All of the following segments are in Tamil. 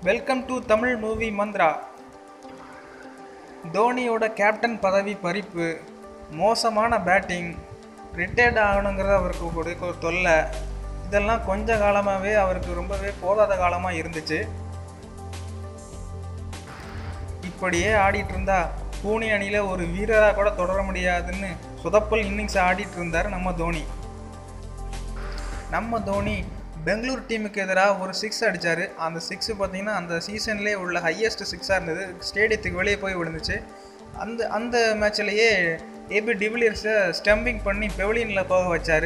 welcome to Tamil movie Mantra தோனியோட கேப்டன் பதவி பறிப்பு மோசமான பேட்டிங் ரிட்டையர்ட் ஆகணுங்கிறது அவருக்கு கொடுக்க ஒரு தொல்லை இதெல்லாம் கொஞ்ச காலமாகவே அவருக்கு ரொம்பவே போதாத காலமாக இருந்துச்சு இப்படியே ஆடிட்டு இருந்தா பூனே அணியில் ஒரு வீரராக கூட தொடர முடியாதுன்னு சொதப்பல் இன்னிங்ஸ் ஆடிட்டு இருந்தார் நம்ம தோனி நம்ம தோனி பெங்களூர் டீமுக்கு எதிராக ஒரு சிக்ஸ் அடித்தார் அந்த சிக்ஸ் பார்த்தீங்கன்னா அந்த சீசன்லேயே உள்ள ஹையஸ்ட் சிக்ஸாக இருந்தது ஸ்டேடியத்துக்கு வெளியே போய் விழுந்துச்சு அந்த அந்த மேட்ச்லேயே ஏபி டிவிலியர்ஸை ஸ்டம்பிங் பண்ணி பெவிலியனில் போக வச்சார்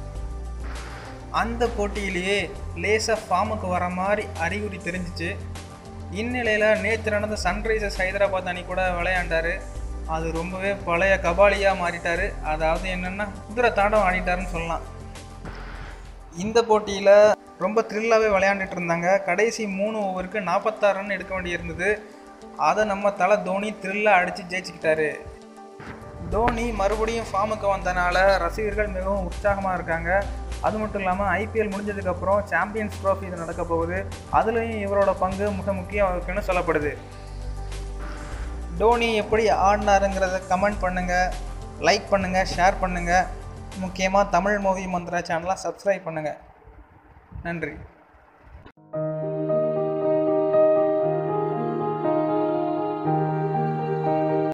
அந்த போட்டியிலேயே லேசாக ஃபார்முக்கு வர மாதிரி அறிகுறி தெரிஞ்சிச்சு இந்நிலையில் நேற்று நடந்த சன்ரைசர்ஸ் ஹைதராபாத் அணி கூட விளையாண்டார் அது ரொம்பவே பழைய கபாலியாக மாறிட்டார் அதாவது என்னென்னா குதிரை தாண்டம் ஆடிட்டாருன்னு சொல்லலாம் இந்த போட்டியில் ரொம்ப த்ரில்லாகவே விளையாண்டுட்டு இருந்தாங்க கடைசி மூணு ஓவருக்கு நாற்பத்தாறு ரன் எடுக்க வேண்டியிருந்தது அதை நம்ம தலை தோனி த்ரில்லாக அடித்து ஜெயிச்சுக்கிட்டாரு தோனி மறுபடியும் ஃபார்முக்கு வந்தனால ரசிகர்கள் மிகவும் உற்சாகமாக இருக்காங்க அது மட்டும் இல்லாமல் ஐபிஎல் முடிஞ்சதுக்கப்புறம் சாம்பியன்ஸ் ட்ராஃபி இது நடக்க போகுது அதுலேயும் இவரோட பங்கு மிக முக்கியம் இருக்குன்னு சொல்லப்படுது டோனி எப்படி ஆடினாருங்கிறத கமெண்ட் பண்ணுங்கள் லைக் பண்ணுங்கள் ஷேர் பண்ணுங்கள் முக்கியமாக தமிழ் மூவி மந்திரா சேனலை சப்ஸ்கிரைப் பண்ணுங்கள் நன்றி